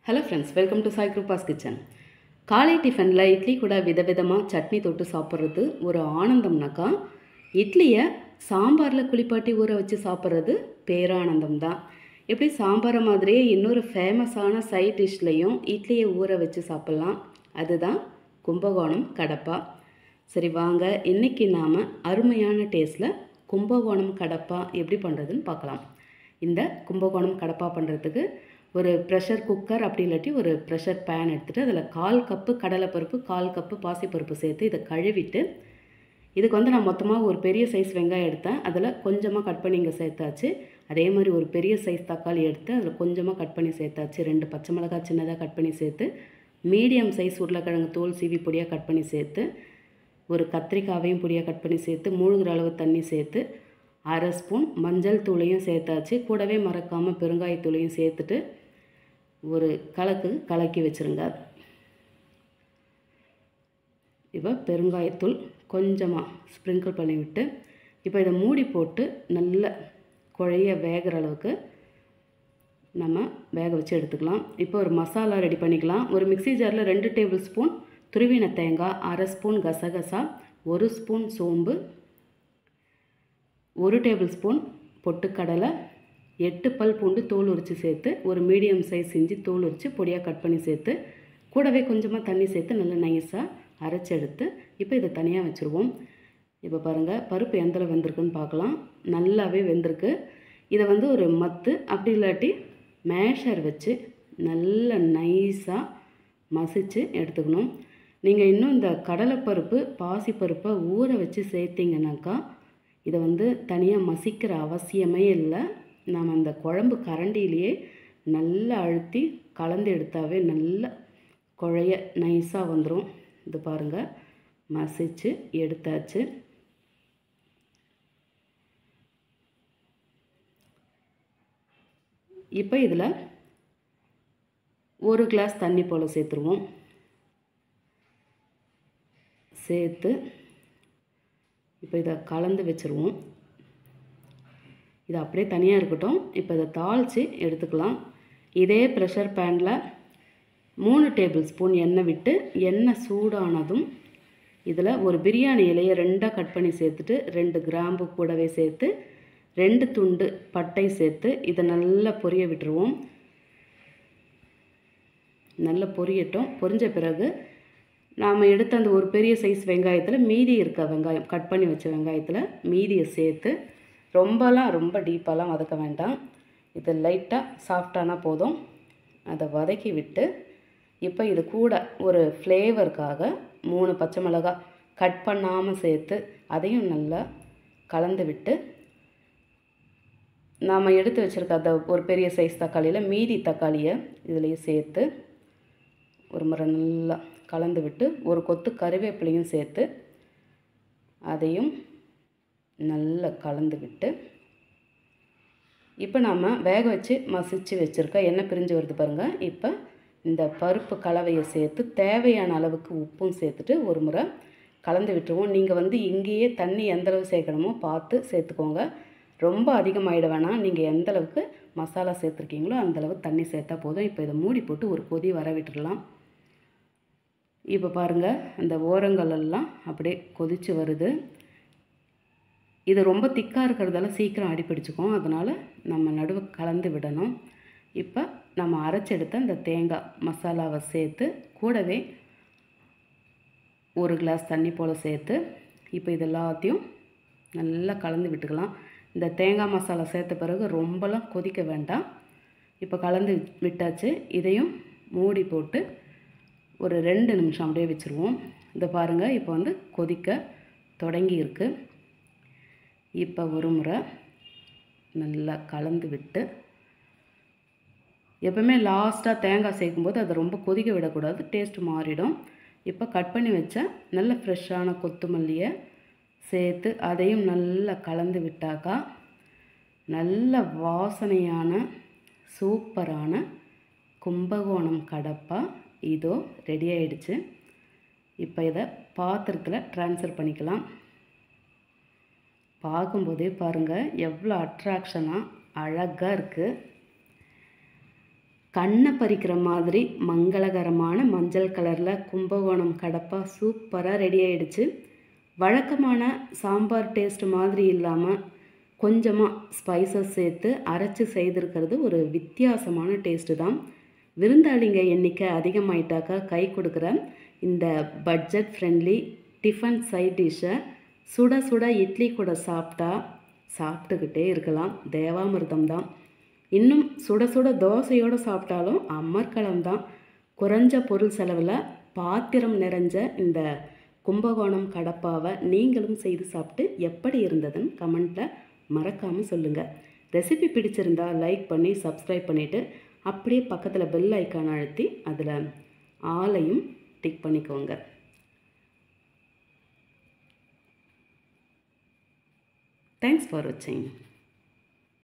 hello friends welcome to Sai Kiruba's kitchen காலை டிஃபனில் இட்லி கூட விதவிதமாக சட்னி தொட்டு சாப்பிட்றது ஒரு ஆனந்தம்னாக்கா இட்லியை சாம்பாரில் குளிப்பாட்டி ஊற வச்சு சாப்பிட்றது பேரானந்தம் தான் எப்படி சாம்பாரை மாதிரியே இன்னொரு ஃபேமஸான சைட் டிஷ்லேயும் இட்லியை ஊற வச்சு சாப்பிட்லாம் அதுதான் கும்பகோணம் கடப்பா சரி வாங்க இன்றைக்கி நாம் அருமையான டேஸ்ட்டில் கும்பகோணம் கடப்பா எப்படி பண்ணுறதுன்னு பார்க்கலாம் இந்த கும்பகோணம் கடப்பா பண்ணுறதுக்கு ஒரு ப்ரெஷர் குக்கர் அப்படி இல்லாட்டி ஒரு ப்ரெஷர் பேன் எடுத்துகிட்டு அதில் கால் கப்பு கடலைப்பருப்பு கால் கப்பு பாசிப்பருப்பு சேர்த்து இதை கழுவிட்டு இதுக்கு வந்து நான் மொத்தமாக ஒரு பெரிய சைஸ் வெங்காயம் எடுத்தேன் அதில் கொஞ்சமாக கட் பண்ணி இங்கே சேர்த்தாச்சு அதே மாதிரி ஒரு பெரிய சைஸ் தக்காளி எடுத்து அதில் கொஞ்சமாக கட் பண்ணி சேர்த்தாச்சு ரெண்டு பச்சை மிளகாய் சின்னதாக கட் பண்ணி சேர்த்து மீடியம் சைஸ் உருளைக்கிழங்கு தோல் சீவி பொடியாக கட் பண்ணி சேர்த்து ஒரு கத்திரிக்காவையும் பொடியாக கட் பண்ணி சேர்த்து மூழ்கிற அளவு தண்ணி சேர்த்து அரை ஸ்பூன் மஞ்சள் தூளையும் சேர்த்தாச்சு கூடவே மறக்காமல் பெருங்காயத்தூளையும் சேர்த்துட்டு ஒரு கலக்கு கலக்கி வச்சுருங்க இப்போ பெருங்காயத்தூள் கொஞ்சமாக ஸ்ப்ரிங்கிள் பண்ணி விட்டு இப்போ இதை மூடி போட்டு நல்ல குழைய வேகிற அளவுக்கு நம்ம வேக வச்சு எடுத்துக்கலாம் இப்போ ஒரு மசாலா ரெடி பண்ணிக்கலாம் ஒரு மிக்சி ஜாரில் ரெண்டு டேபிள் ஸ்பூன் துருவின தேங்காய் அரை ஸ்பூன் கசகசா ஒரு ஸ்பூன் சோம்பு ஒரு டேபிள் ஸ்பூன் பொட்டுக்கடலை எட்டு பல் பூண்டு தோல் உரித்து சேர்த்து ஒரு மீடியம் சைஸ் இஞ்சி தோல் உரித்து பொடியாக கட் பண்ணி சேர்த்து கூடவே கொஞ்சமாக தண்ணி சேர்த்து நல்லா நைஸாக அரைச்சி எடுத்து இப்போ இதை தனியாக வச்சுருவோம் இப்போ பாருங்கள் பருப்பு எந்தளவு வெந்திருக்குன்னு பார்க்கலாம் நல்லாவே வெந்திருக்கு இதை வந்து ஒரு மத்து அப்படி இல்லாட்டி மேஷர் வச்சு நல்ல நைஸாக மசித்து எடுத்துக்கணும் நீங்கள் இன்னும் இந்த கடலைப்பருப்பு பாசிப்பருப்பை ஊற வச்சு சேர்த்திங்கனாக்கா இதை வந்து தனியாக மசிக்கிற அவசியமே இல்லை நாம் அந்த குழம்பு கரண்டிலேயே நல்லா அழுத்தி கலந்து எடுத்தாவே நல்ல குழைய நைஸாக வந்துடும் இது பாருங்கள் மசிச்சு எடுத்தாச்சு இப்போ இதில் ஒரு கிளாஸ் தண்ணி போல் சேர்த்துருவோம் சேர்த்து இப்போ இதை கலந்து வச்சுருவோம் இது அப்படியே தனியாக இருக்கட்டும் இப்போ இதை தாளித்து எடுத்துக்கலாம் இதே ப்ரெஷர் பேனில் மூணு டேபிள் ஸ்பூன் எண்ணெய் விட்டு எண்ணெய் சூடானதும் இதில் ஒரு பிரியாணி இலையை ரெண்டாக கட் பண்ணி சேர்த்துட்டு ரெண்டு கிராம்பு கூடவே சேர்த்து ரெண்டு துண்டு பட்டை சேர்த்து இதை நல்லா பொரிய விட்டுருவோம் நல்லா பொரியட்டும் பொரிஞ்ச பிறகு நாம் எடுத்த அந்த ஒரு பெரிய சைஸ் வெங்காயத்தில் மீதி இருக்க வெங்காயம் கட் பண்ணி வச்ச வெங்காயத்தில் மீதியை சேர்த்து ரொம்பலாம் ரொம்ப டீப்பாலாம் வதக்க வேண்டாம் இது லைட்டாக சாஃப்டானா போதும் அதை வதக்கி விட்டு இப்போ இது கூட ஒரு ஃப்ளேவருக்காக மூணு பச்சை மிளகாய் கட் பண்ணாமல் சேர்த்து அதையும் நல்லா கலந்து விட்டு நாம் எடுத்து வச்சுருக்க அந்த ஒரு பெரிய சைஸ் தக்காளியில் மீதி தக்காளியை இதுலேயே சேர்த்து ஒரு முறை நல்லா கலந்து விட்டு ஒரு கொத்து கருவேப்பிலையும் சேர்த்து அதையும் நல்லா கலந்து விட்டு இப்போ நாம் வேக வச்சு மசிச்சு வச்சுருக்க எண்ணெய் பிரிஞ்சு வருது பாருங்கள் இப்போ இந்த பருப்பு கலவையை சேர்த்து தேவையான அளவுக்கு உப்பும் சேர்த்துட்டு ஒரு முறை கலந்து விட்டுருவோம் நீங்கள் வந்து இங்கேயே தண்ணி எந்தளவு சேர்க்கணுமோ பார்த்து சேர்த்துக்கோங்க ரொம்ப அதிகமாகிட வேணாம் நீங்கள் எந்த அளவுக்கு மசாலா சேர்த்துருக்கீங்களோ அந்தளவு தண்ணி சேர்த்தா போதும் இப்போ இதை மூடி போட்டு ஒரு கொதி வர விட்டுடலாம் இப்போ பாருங்கள் அந்த ஓரங்கள் எல்லாம் அப்படியே கொதித்து வருது இது ரொம்ப திக்காக இருக்கிறதால சீக்கிரம் அடிப்பிடிச்சிக்கும் அதனால் நம்ம நடுவு கலந்து விடணும் இப்போ நம்ம அரைச்செடுத்த இந்த தேங்காய் மசாலாவை சேர்த்து கூடவே ஒரு கிளாஸ் தண்ணி போல் சேர்த்து இப்போ இது எல்லாத்தையும் நல்லா கலந்து விட்டுக்கலாம் இந்த தேங்காய் மசாலா சேர்த்த பிறகு ரொம்பலாம் கொதிக்க வேண்டாம் இப்போ கலந்து விட்டாச்சு இதையும் மூடி போட்டு ஒரு ரெண்டு நிமிஷம் அப்படியே வச்சுருவோம் இதை பாருங்கள் இப்போ வந்து கொதிக்க தொடங்கி இருக்கு இப்போ ஒரு முறை நல்லா கலந்து விட்டு எப்பவுமே லாஸ்ட்டாக தேங்காய் சேர்க்கும்போது அதை ரொம்ப கொதிக்க விடக்கூடாது டேஸ்ட் மாறிடும் இப்போ கட் பண்ணி வச்ச நல்ல ஃப்ரெஷ்ஷான கொத்தமல்லியை சேர்த்து அதையும் நல்லா கலந்து விட்டாக்கா நல்ல வாசனையான சூப்பரான கும்பகோணம் கடப்பா இதோ ரெடி ஆயிடுச்சு இப்போ இதை பாத்திரத்தில் ட்ரான்ஸ்ஃபர் பண்ணிக்கலாம் பார்க்கும்போதே பாருங்கள் எவ்வளோ அட்ராக்ஷனாக அழகாக இருக்குது கண்ணை பறிக்கிற மாதிரி மங்களகரமான மஞ்சள் கலரில் கும்பகோணம் கடப்பா சூப்பராக ரெடி ஆயிடுச்சு வழக்கமான சாம்பார் டேஸ்ட் மாதிரி இல்லாமல் கொஞ்சமாக ஸ்பைசஸ் சேர்த்து அரைச்சி செய்திருக்கிறது ஒரு வித்தியாசமான டேஸ்ட்டு தான் விருந்தாளிங்க எண்ணிக்கை அதிகமாயிட்டாக்கா கை கொடுக்குற இந்த பட்ஜெட் ஃப்ரெண்ட்லி டிஃபன் சைட் டிஷ்ஷை சுட சுட இட்லி கூட சாப்பிட்டா சாப்பிட்டுக்கிட்டே இருக்கலாம் தேவாமிர்தம் தான் இன்னும் சுட சுட தோசையோடு சாப்பிட்டாலும் அமர்க்களம் தான் குறைஞ்ச பொருள் செலவில் பாத்திரம் நிறைஞ்ச இந்த கும்பகோணம் கடப்பாவை நீங்களும் செய்து சாப்பிட்டு எப்படி இருந்ததுன்னு கமெண்ட்டில் மறக்காமல் சொல்லுங்கள் ரெசிபி பிடிச்சிருந்தா லைக் பண்ணி சப்ஸ்கிரைப் பண்ணிவிட்டு அப்படியே பக்கத்தில் பெல் ஐக்கான் அழுத்தி அதில் ஆலையும் டிக் பண்ணிக்கோங்க தேங்க்ஸ் ஃபார் வாட்சிங்